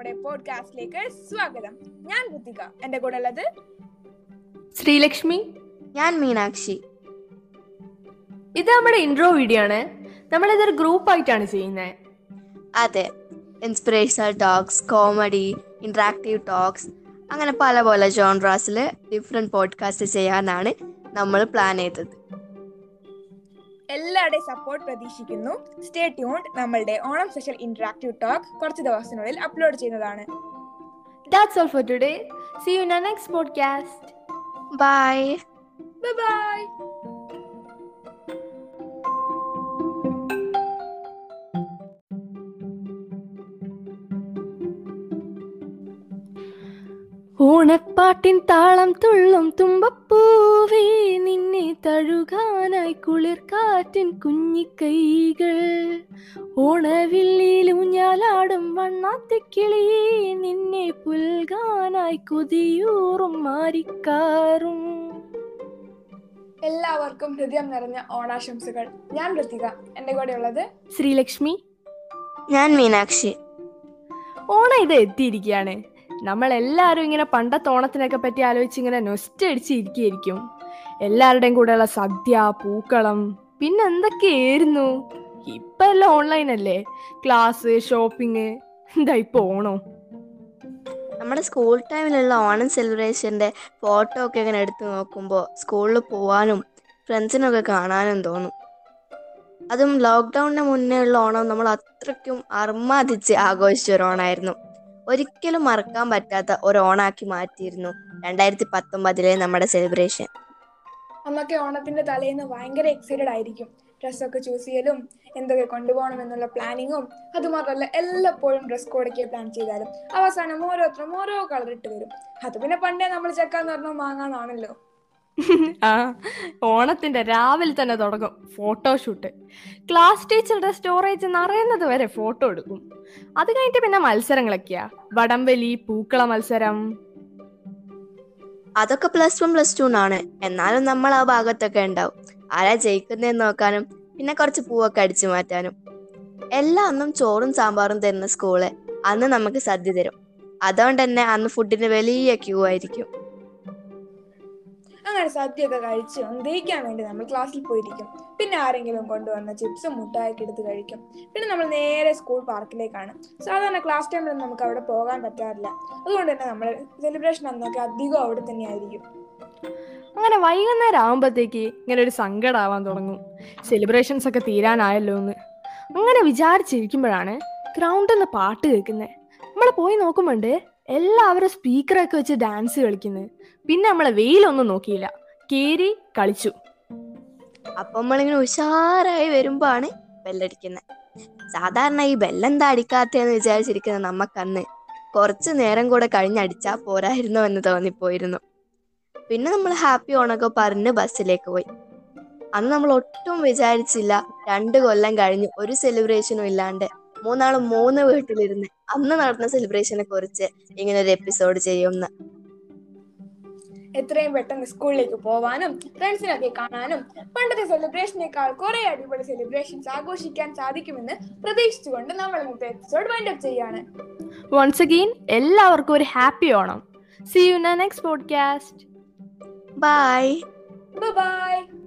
നമ്മുടെ പോഡ്കാസ്റ്റിലേക്ക് സ്വാഗതം ഞാൻ ഋതിക എന്റെ കൂടെ ഉള്ളത് ശ്രീലക്ഷ്മി ഞാൻ മീനാക്ഷി ഇത് നമ്മുടെ ഇൻട്രോ വീഡിയോ ആണ് നമ്മൾ ഇതൊരു ഗ്രൂപ്പ് ആയിട്ടാണ് ചെയ്യുന്നത് അതെ inspirational talks comedy interactive talks അങ്ങനെ പല പല ജോൺറാസിൽ ഡിഫറെൻറ്റ് പോഡ്കാസ്റ്റ് ചെയ്യാനാണ് നമ്മൾ പ്ലാൻ ചെയ്തത് എല്ലാവരുടെയും സപ്പോർട്ട് പ്രതീക്ഷിക്കുന്നു സ്റ്റേ ട്യൂൺഡ് നമ്മളുടെ ഓണം സ്പെഷ്യൽ ഇന്ററാക്റ്റീവ് ടോക്ക് കുറച്ച് ദിവസത്തിനുള്ളിൽ അപ്ലോഡ് ചെയ്യുന്നതാണ് that's all for today see you next podcast bye bye ഓണപ്പാട്ടിൻ താളം തുള്ളും തുമ്പപ്പൂവേ നിന്നെ തഴുകാനായി കുളിർക്കാറ്റിൻ കുഞ്ഞിക്കൈകൾ ഓണവില്ലിൽ ഊഞ്ഞാലാടും വണ്ണാത്തിക്കിളിയേ നിന്നെ പുൽകാനായി കൊതിയൂറും മാരിക്കാറും എല്ലാവർക്കും ഹൃദയം നിറഞ്ഞ ഓണാശംസകൾ ഞാൻ ഋതിക എന്റെ കൂടെ ഉള്ളത് ശ്രീലക്ഷ്മി ഞാൻ മീനാക്ഷി ഓണം ഇത് എത്തിയിരിക്കുകയാണ് നമ്മൾ എല്ലാവരും ഇങ്ങനെ പണ്ടത്തെ ഓണത്തിനൊക്കെ പറ്റി ആലോചിച്ച് ഇങ്ങനെ നൊസ്റ്റ് അടിച്ച് ഇരിക്കുകയായിരിക്കും എല്ലാവരുടെയും കൂടെയുള്ള സദ്യ പൂക്കളം പിന്നെ എന്തൊക്കെയായിരുന്നു ഇപ്പൊ എല്ലാം ഓൺലൈൻ അല്ലേ ക്ലാസ് ഷോപ്പിംഗ് എന്താ ഇപ്പൊ ഓണോ നമ്മുടെ സ്കൂൾ ടൈമിലുള്ള ഓണം സെലിബ്രേഷൻ്റെ ഫോട്ടോ ഒക്കെ ഇങ്ങനെ എടുത്ത് നോക്കുമ്പോൾ സ്കൂളിൽ പോകാനും ഫ്രണ്ട്സിനൊക്കെ കാണാനും തോന്നും അതും ലോക്ക്ഡൗണിന് മുന്നേ ഉള്ള ഓണം നമ്മൾ അത്രയ്ക്കും അർമാദിച്ച് ആഘോഷിച്ച ഒരു ഓണമായിരുന്നു ഒരിക്കലും മറക്കാൻ പറ്റാത്ത ഒരു ഓണാക്കി മാറ്റിയിരുന്നു രണ്ടായിരത്തി പത്തൊമ്പതിലെ നമ്മുടെ സെലിബ്രേഷൻ അന്നൊക്കെ ഓണത്തിന്റെ തലേന്ന് ഭയങ്കര എക്സൈറ്റഡ് ആയിരിക്കും ഡ്രസ്സൊക്കെ ചൂസ് ചെയ്യലും എന്തൊക്കെ കൊണ്ടുപോകണം എന്നുള്ള പ്ലാനിങ്ങും അതുമാത്രമല്ല എല്ലാപ്പോഴും ഡ്രസ് കോഡൊക്കെ പ്ലാൻ ചെയ്താലും അവസാനം ഓരോരുത്തരും ഓരോ കളർ ഇട്ട് വരും അത് പിന്നെ പണ്ടേ നമ്മൾ ചെക്കാന്ന് പറഞ്ഞാൽ വാങ്ങാന്നാണല്ലോ ആ ഓണത്തിന്റെ രാവിലെ തന്നെ തുടങ്ങും ഫോട്ടോഷൂട്ട് ക്ലാസ് ടീച്ചറുടെ സ്റ്റോറേജ് നിറയുന്നത് വരെ ഫോട്ടോ എടുക്കും അത് കഴിഞ്ഞിട്ട് പിന്നെ മത്സരങ്ങളൊക്കെയാ വടംവലി പൂക്കള മത്സരം അതൊക്കെ പ്ലസ് വൺ പ്ലസ് ടു ആണ് എന്നാലും നമ്മൾ ആ ഭാഗത്തൊക്കെ ഉണ്ടാവും ആരാ ജയിക്കുന്നതെന്ന് നോക്കാനും പിന്നെ കുറച്ച് പൂവൊക്കെ അടിച്ചു മാറ്റാനും എല്ലാ അന്നും ചോറും സാമ്പാറും തരുന്ന സ്കൂള് അന്ന് നമുക്ക് സദ്യ തരും അതുകൊണ്ട് തന്നെ അന്ന് ഫുഡിന് വലിയ ക്യൂ ആയിരിക്കും അങ്ങനെ സദ്യയൊക്കെ കഴിച്ച് ഒന്ന് ദഹിക്കാൻ വേണ്ടി നമ്മൾ ക്ലാസ്സിൽ പോയിരിക്കും പിന്നെ ആരെങ്കിലും കൊണ്ടുവന്ന ചിപ്സും മുട്ടായൊക്കെ എടുത്ത് കഴിക്കും പിന്നെ നമ്മൾ നേരെ സ്കൂൾ പാർക്കിലേക്കാണ് സാധാരണ ക്ലാസ് ടൈമിലൊന്നും നമുക്ക് അവിടെ പോകാൻ പറ്റാറില്ല അതുകൊണ്ട് തന്നെ നമ്മൾ സെലിബ്രേഷൻ അന്നൊക്കെ അധികം അവിടെ തന്നെ ആയിരിക്കും അങ്ങനെ വൈകുന്നേരം ആകുമ്പോഴത്തേക്ക് ഇങ്ങനെ ഒരു സങ്കടമാവാൻ തുടങ്ങും സെലിബ്രേഷൻസ് ഒക്കെ തീരാനായല്ലോ എന്ന് അങ്ങനെ വിചാരിച്ചിരിക്കുമ്പോഴാണ് ഗ്രൗണ്ടിൽ നിന്ന് പാട്ട് കേൾക്കുന്നത് നമ്മൾ പോയി നോക്കുമ്പോണ്ട് എല്ലാവരും സ്പീക്കറൊക്കെ വെച്ച് ഡാൻസ് കളിക്കുന്നത് പിന്നെ നമ്മളെ വെയിലൊന്നും നോക്കിയില്ല കേറി കളിച്ചു അപ്പൊ നമ്മളിങ്ങനെ ഉഷാറായി വരുമ്പോഴാണ് ബെല്ലടിക്കുന്നത് സാധാരണ ഈ ബെല്ലെന്താ അടിക്കാത്തതെന്ന് വിചാരിച്ചിരിക്കുന്ന നമുക്കന്ന് കുറച്ച് നേരം കൂടെ കഴിഞ്ഞടിച്ചാ പോരായിരുന്നോ എന്ന് തോന്നിപ്പോയിരുന്നു പിന്നെ നമ്മൾ ഹാപ്പി ഓണൊക്കെ പറഞ്ഞ് ബസ്സിലേക്ക് പോയി അന്ന് നമ്മൾ ഒട്ടും വിചാരിച്ചില്ല രണ്ട് കൊല്ലം കഴിഞ്ഞ് ഒരു സെലിബ്രേഷനും ഇല്ലാണ്ട് മൂന്നാളും മൂന്ന് വീട്ടിലിരുന്ന് അന്ന് നടന്ന സെലിബ്രേഷനെ കുറിച്ച് ഇങ്ങനെ ഒരു എപ്പിസോഡ് ചെയ്യുമെന്ന് എത്രയും പെട്ടെന്ന് സ്കൂളിലേക്ക് പോവാനും ഫ്രണ്ട്സിനൊക്കെ കാണാനും പണ്ടത്തെ സെലിബ്രേഷനേക്കാൾ കുറെ അടിപൊളി സെലിബ്രേഷൻസ് ആഘോഷിക്കാൻ സാധിക്കുമെന്ന് പ്രതീക്ഷിച്ചുകൊണ്ട് നമ്മൾ ഇന്നത്തെ എപ്പിസോഡ് വൈൻഡപ്പ് ചെയ്യാണ് വൺസ് അഗെയിൻ എല്ലാവർക്കും ഒരു happy Onam see you next podcast bye by